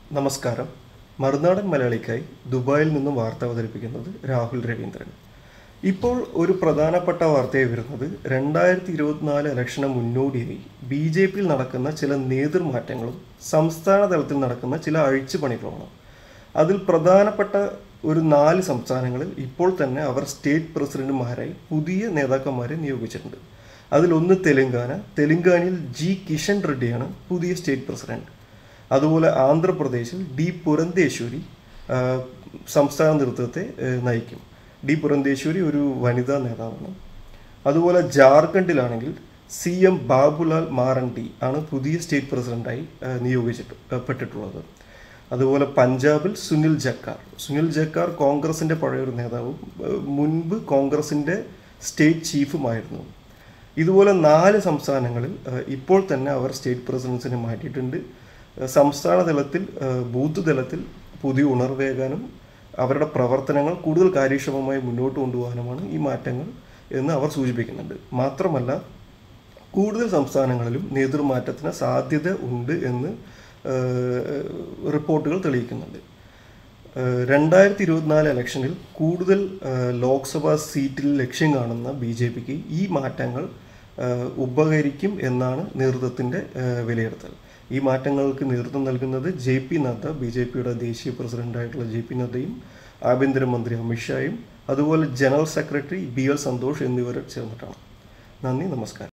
നമസ്കാരം മറുനാടൻ മലയാളിക്കായി ദുബായിൽ നിന്നും വാർത്ത അവതരിപ്പിക്കുന്നത് രാഹുൽ രവീന്ദ്രൻ ഇപ്പോൾ ഒരു പ്രധാനപ്പെട്ട വാർത്തയായി വരുന്നത് രണ്ടായിരത്തി ഇരുപത്തിനാല് ഇലക്ഷന് മുന്നോടിയായി ബി ജെ പിയിൽ നടക്കുന്ന ചില നേതൃമാറ്റങ്ങളും സംസ്ഥാന തലത്തിൽ നടക്കുന്ന ചില അഴിച്ചുപണികളുമാണ് അതിൽ പ്രധാനപ്പെട്ട ഒരു നാല് സംസ്ഥാനങ്ങളിൽ ഇപ്പോൾ തന്നെ അവർ സ്റ്റേറ്റ് പ്രസിഡന്റുമാരായി പുതിയ നേതാക്കന്മാരെ നിയോഗിച്ചിട്ടുണ്ട് അതിലൊന്ന് തെലങ്കാന തെലങ്കാനയിൽ ജി കിഷൻ റെഡ്ഡിയാണ് പുതിയ സ്റ്റേറ്റ് പ്രസിഡന്റ് അതുപോലെ ആന്ധ്രാപ്രദേശിൽ ഡി പുരന്തേശ്വരി ആ, സംസ്ഥാന നേതൃത്വത്തെ ആ, നയിക്കും ഡി പുരന്തേശ്വരി ഒരു വനിതാ നേതാവാണ് അതുപോലെ ജാർഖണ്ഡിലാണെങ്കിൽ സി എം ബാബുലാൽ മാറണ്ടി ആണ് പുതിയ സ്റ്റേറ്റ് പ്രസിഡന്റായി ആ, നിയോഗിച്ചിട്ട് ആ, പെട്ടിട്ടുള്ളത് അതുപോലെ പഞ്ചാബിൽ സുനിൽ ജക്കാർ സുനിൽ ജക്കാർ കോൺഗ്രസിന്റെ പഴയൊരു നേതാവും ആ, മുൻപ് കോൺഗ്രസിന്റെ സ്റ്റേറ്റ് ചീഫുമായിരുന്നു ഇതുപോലെ നാല് സംസ്ഥാനങ്ങളിൽ ആ, ഇപ്പോൾ തന്നെ അവർ സ്റ്റേറ്റ് പ്രസിഡൻസിനെ മാറ്റിയിട്ടുണ്ട് ആ, സംസ്ഥാന തലത്തിൽ ആ, ബൂത്ത് തലത്തിൽ പുതിയ ഉണർവേകാനും അവരുടെ പ്രവർത്തനങ്ങൾ കൂടുതൽ കാര്യക്ഷമമായി മുന്നോട്ട് കൊണ്ടുപോകാനുമാണ് ഈ മാറ്റങ്ങൾ എന്ന് അവർ സൂചിപ്പിക്കുന്നുണ്ട് മാത്രമല്ല കൂടുതൽ സംസ്ഥാനങ്ങളിലും നേതൃമാറ്റത്തിന് സാധ്യത ഉണ്ട് എന്ന് ആ, റിപ്പോർട്ടുകൾ തെളിയിക്കുന്നുണ്ട് രണ്ടായിരത്തി ഇരുപത്തിനാല് ഇലക്ഷനിൽ കൂടുതൽ ആ, ലോക്സഭാ സീറ്റിൽ ലക്ഷ്യം കാണുന്ന ബി ജെ പിക്ക് ഈ മാറ്റങ്ങൾ ആ, ഉപകരിക്കും എന്നാണ് നേതൃത്വത്തിൻ്റെ ആ, വിലയിരുത്തൽ ഈ മാറ്റങ്ങൾക്ക് നേതൃത്വം നൽകുന്നത് J P Nadda B J പിയുടെ ദേശീയ പ്രസിഡന്റായിട്ടുള്ള ജെ പി നദ്ദയും ആഭ്യന്തരമന്ത്രി അമിത്ഷായും അതുപോലെ general secretary B L Santosh എന്നിവർ ചേർന്നിട്ടാണ് നന്ദി നമസ്കാരം